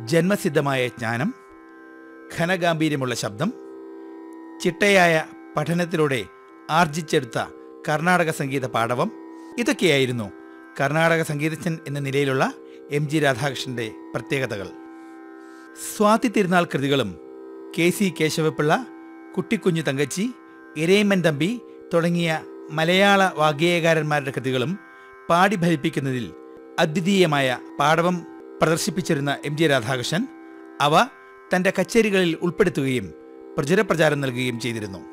ജന്മസിദ്ധമായ ജ്ഞാനം ഘനഗാംഭീര്യമുള്ള ശബ്ദം ചിട്ടയായ പഠനത്തിലൂടെ ആർജിച്ചെടുത്ത കർണാടക സംഗീത പാടവം ഇതൊക്കെയായിരുന്നു കർണാടക സംഗീതജ്ഞൻ എന്ന നിലയിലുള്ള എം ജി രാധാകൃഷ്ണന്റെ പ്രത്യേകതകൾ സ്വാതി തിരുനാൾ കൃതികളും കെ സി കേശവപിള്ള കുട്ടിക്കുഞ്ഞു തങ്കച്ചി ഇരയിമ്മൻ തമ്പി തുടങ്ങിയ മലയാള വാഗ്ഗേയകാരന്മാരുടെ കൃതികളും പാടി ഫലിപ്പിക്കുന്നതിൽ അദ്വിതീയമായ പാടവം പ്രദർശിപ്പിച്ചിരുന്ന എം ജി രാധാകൃഷ്ണൻ അവ തൻ്റെ കച്ചേരികളിൽ ഉൾപ്പെടുത്തുകയും പ്രചുരപ്രചാരം നൽകുകയും ചെയ്തിരുന്നു